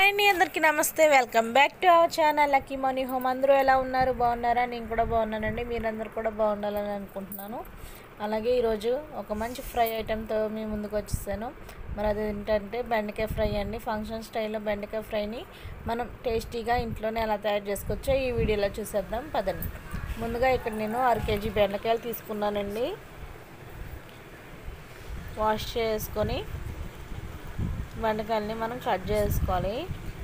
hi అండి అందరికీ నమస్తే welcome back to our channel Lucky Money Home అందరూ ఎలా ఉన్నారు బాగున్నారా నేను కూడా బాగున్నానండి మీరందరూ కూడా బాగుండాలని అనుకుంటున్నాను అలాగే ఈరోజు ఒక మంచి ఫ్రై ఐటెంతో మీ ముందుకు వచ్చేసాను మరి అది ఏంటంటే బెండకాయ ఫ్రై అండి ఫంక్షన్ స్టైల్లో బెండకాయ ఫ్రైని మనం టేస్టీగా ఇంట్లోనే ఎలా తయారు చేసుకోవచ్చో ఈ వీడియోలో చూసేద్దాం పదండి ముందుగా ఇక్కడ నేను అర కేజీ బెండకాయలు తీసుకున్నానండి వాష్ చేసుకొని బెండకాయలని మనం కట్ చేసుకోవాలి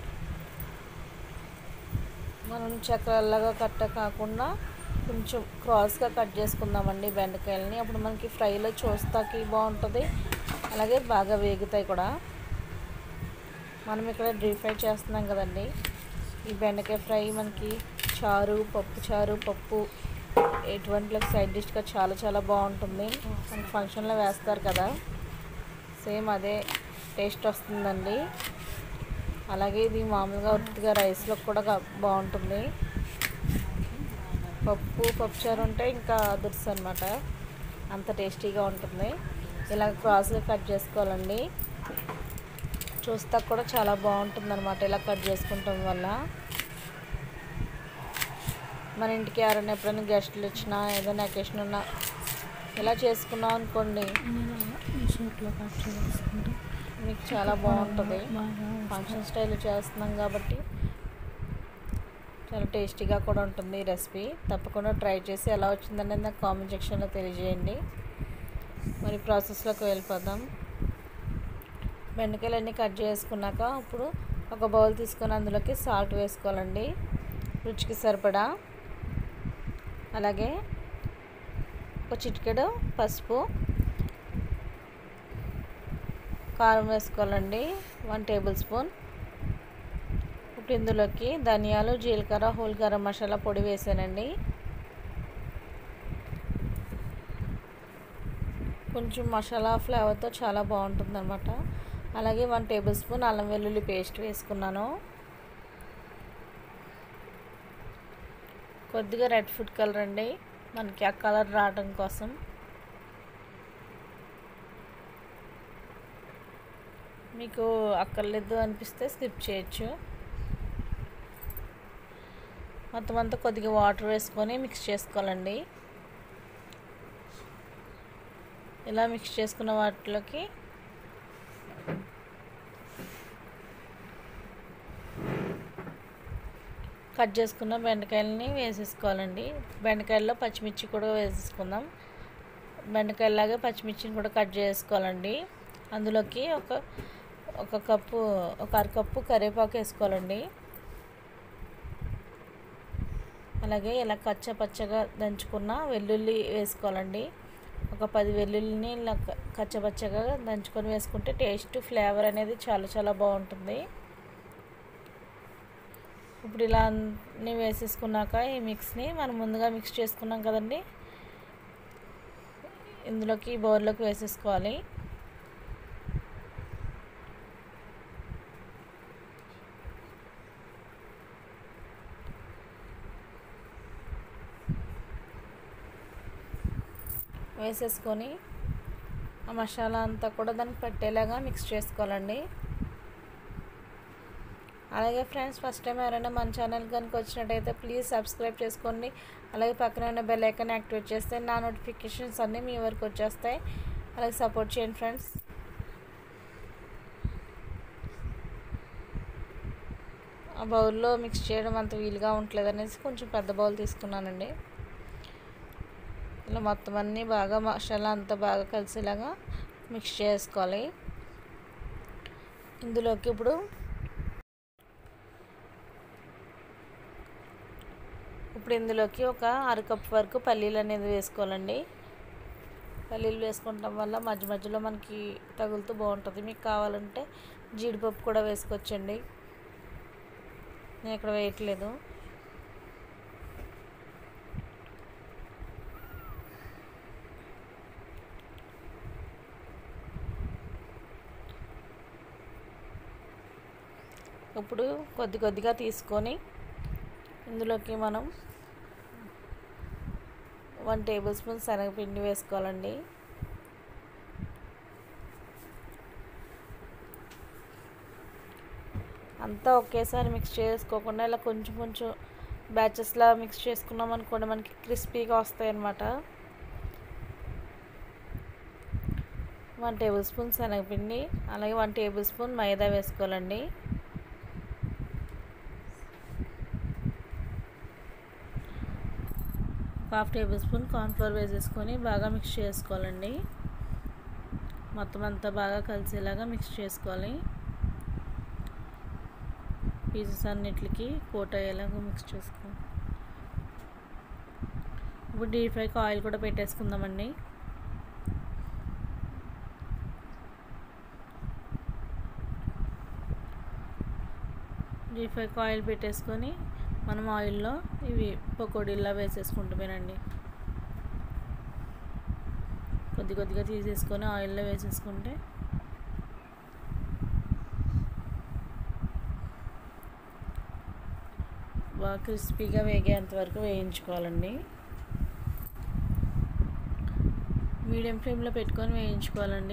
మనం చక్రాల్లాగా కట్ట కాకుండా కొంచెం క్రాస్గా కట్ చేసుకుందామండి బెండకాయలని అప్పుడు మనకి ఫ్రైలో చూస్తాకి బాగుంటుంది అలాగే బాగా వేగుతాయి కూడా మనం ఇక్కడ డీప్ ఫ్రై చేస్తున్నాం కదండి ఈ బెండకాయ ఫ్రై మనకి చారు పప్పు చారు పప్పు ఎటువంటి సైడ్ డిష్గా చాలా చాలా బాగుంటుంది మనకి ఫంక్షన్లో వేస్తారు కదా సేమ్ అదే టేస్ట్ వస్తుందండి అలాగే ఇది మామూలుగా ఉత్తిగా రైస్లో కూడా గా- బాగుంటుంది పప్పు పప్పుచారు ఉంటే ఇంకా అదుర్స్ అనమాట అంత టేస్టీగా ఉంటుంది ఇలా క్రాస్గా కట్ చేసుకోవాలండి చూస్తా కూడా చాలా బాగుంటుంది అనమాట ఇలా కట్ చేసుకుంటాం వల్ల మన ఇంటికి ఎవరైనా ఎప్పుడైనా గెస్టులు వచ్చినా ఏదైనా అకేషన్ ఉన్నా ఇలా చేసుకున్నాం అనుకోండి షేప్లో కట్ చేసుకుంటే మీకు చాలా బాగుంటుంది బాగా ఫంక్షన్ స్టైల్ చేస్తున్నాం కాబట్టి చాలా టేస్టీగా కూడా ఉంటుంది ఈ రెసిపీ తప్పకుండా ట్రై చేసి ఎలా వచ్చిందనేది నాకు కామెంట్ సెక్షన్లో తెలియజేయండి మరి ప్రాసెస్లోకి వెళ్ళిపోదాం బెండకాయలు అన్నీ కట్ చేసుకున్నాక ఇప్పుడు ఒక బౌల్ తీసుకొని అందులోకి సాల్ట్ వేసుకోవాలండి రుచికి సరిపడా అలాగే ఒక చిటికెడు పసుపు కారం వేసుకోవాలండి వన్ టేబుల్ స్పూన్ ఇప్పుడు ఇందులోకి ధనియాలు జీలకర్ర హోల్ గరం మసాలా పొడి వేసానండి కొంచెం మసాలా ఫ్లేవర్తో చాలా బాగుంటుంది అనమాట అలాగే వన్ టేబుల్ స్పూన్ అల్లం వెల్లుల్లి పేస్ట్ వేసుకున్నాను కొద్దిగా రెడ్ ఫుడ్ కలర్ అండి మనకి ఆ కలర్ రావడం కోసం మీకు అక్కర్లేదు అనిపిస్తే స్కిప్ చేయొచ్చు మొత్తం అంతా కొద్దిగా వాటర్ వేసుకొని మిక్స్ చేసుకోవాలండి ఇలా మిక్స్ చేసుకున్న వాటిలోకి కట్ చేసుకున్న బెండకాయలని వేసేసుకోవాలండి బెండకాయల్లో పచ్చిమిర్చి కూడా వేసేసుకుందాం బెండకాయలాగే పచ్చిమిర్చిని కూడా కట్ చేసుకోవాలండి అందులోకి ఒక ఒక కప్పు ఒక అరకప్పు కరివేపాకు వేసుకోవాలండి అలాగే ఇలా కచ్చ పచ్చగా దంచుకున్న వెల్లుల్లి వేసుకోవాలండి ఒక పది వెల్లుల్లిని ఇలా క- కచ్చపచ్చగా దంచుకొని వేసుకుంటే టేస్ట్ ఫ్లేవర్ అనేది చాలా చాలా బాగుంటుంది ఇప్పుడు ఇలా అన్నీ వేసేసుకున్నాక ఈ మిక్స్ని మనం ముందుగా మిక్స్ చేసుకున్నాం కదండి ఇందులోకి ఈ బౌల్లోకి వేసేసుకోవాలి వేసేసుకొని ఆ మసాలా అంతా కూడా దానికి పట్టేలాగా మిక్స్ చేసుకోవాలండి అలాగే ఫ్రెండ్స్ ఫస్ట్ టైం ఎవరైనా మన ఛానల్ కనుక వచ్చినట్టయితే ప్లీజ్ సబ్స్క్రైబ్ చేసుకోండి అలాగే పక్కన ఉన్న బెల్ ఐకాన్ యాక్టివేట్ చేస్తే నా నోటిఫికేషన్స్ అన్నీ మీ వరకు వచ్చేస్తాయి అలాగే సపోర్ట్ చేయండి ఫ్రెండ్స్ ఆ బౌల్లో మిక్స్ చేయడం అంత వీలుగా ఉండలేదు అనేసి కొంచెం పెద్ద బౌల్ తీసుకున్నానండి ఇలా మొత్తం అన్నీ బాగా మసాలా అంతా బాగా కలిసేలాగా మిక్స్ చేసుకోవాలి ఇందులోకి ఇప్పుడు ఇప్పుడు ఇందులోకి ఒక అరకప్ వరకు పల్లీలు అనేది వేసుకోవాలండి పల్లీలు వేసుకోవటం వల్ల మధ్య మధ్యలో మనకి తగులుతూ బాగుంటుంది మీకు కావాలంటే జీడిపప్పు కూడా వేసుకోవచ్చండి నేను ఇక్కడ వేయట్లేదు ఇప్పుడు కొద్ది కొద్దిగా తీసుకొని ఇందులోకి మనం వన్ టేబుల్ స్పూన్ శనగపిండి వేసుకోవాలండి అంతా ఒకేసారి మిక్స్ చేసుకోకుండా ఇలా కొంచెం కొంచెం బ్యాచెస్లా మిక్స్ చేసుకున్నాం అనుకోండి మనకి క్రిస్పీగా వస్తాయి అన్నమాట వన్ టేబుల్ స్పూన్ శనగపిండి అలాగే వన్ టేబుల్ స్పూన్ మైదా వేసుకోవాలండి హాఫ్ టేబుల్ స్పూన్ కార్న్ఫ్లోర్ వేసేసుకొని బాగా మిక్స్ చేసుకోవాలండి మొత్తం అంతా బాగా కలిసేలాగా మిక్స్ చేసుకోవాలి పీసెస్ అన్నిటికి కోట్ అయ్యేలాగా మిక్స్ చేసుకోవాలి ఇప్పుడు డీప్ ఫ్రైకి ఆయిల్ కూడా పెట్టేసుకుందామండి డీప్ ఫ్రైకి ఆయిల్ పెట్టేసుకొని మనం ఆయిల్లో ఇవి పకోడీలా వేసేసుకుంటామేనండి కొద్ది కొద్దిగా తీసేసుకొని ఆయిల్లో వేసేసుకుంటే బాగా క్రిస్పీగా వేగేంత వరకు వేయించుకోవాలండి మీడియం ఫ్లేమ్లో పెట్టుకొని వేయించుకోవాలండి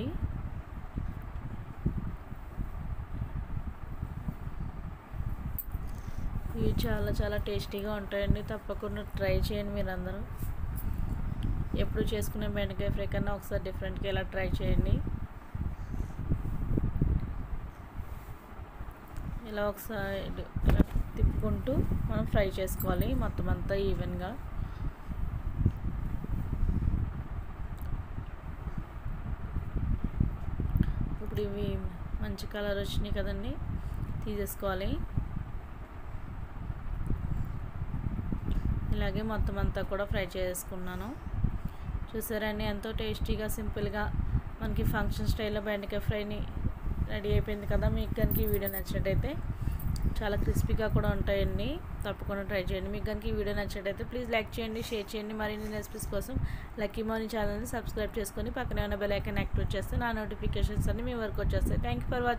ఇవి చాలా చాలా టేస్టీగా ఉంటాయండి తప్పకుండా ట్రై చేయండి మీరు అందరూ ఎప్పుడు చేసుకునే బెండకాయ ఫ్రై కన్నా ఒకసారి డిఫరెంట్గా ఇలా ట్రై చేయండి ఇలా ఒకసారి ఇలా తిప్పుకుంటూ మనం ఫ్రై చేసుకోవాలి మొత్తం అంతా ఈవెన్గా ఇప్పుడు ఇవి మంచి కలర్ వచ్చినాయి కదండి తీసేసుకోవాలి ఇలాగే మొత్తం అంతా కూడా ఫ్రై చేసుకున్నాను చూసారండి ఎంతో టేస్టీగా సింపుల్గా మనకి ఫంక్షన్ స్టైల్లో బెండకాయ ఫ్రైని రెడీ అయిపోయింది కదా మీకు కనుక ఈ వీడియో నచ్చినట్టయితే చాలా క్రిస్పీగా కూడా ఉంటాయండి తప్పకుండా ట్రై చేయండి మీకు కనుక ఈ వీడియో నచ్చినట్టయితే ప్లీజ్ లైక్ చేయండి షేర్ చేయండి మరిన్ని రెసిపీస్ కోసం లక్కీ మార్నింగ్ ఛానల్ని సబ్స్క్రైబ్ చేసుకొని పక్కనే ఉన్న బెల్ ఐకాన్ యాక్టివేట్ చేస్తే నా నోటిఫికేషన్స్ అన్ని మీ వరకు వచ్చేస్తాయి థ్యాంక్ యూ ఫర్ వాచింగ్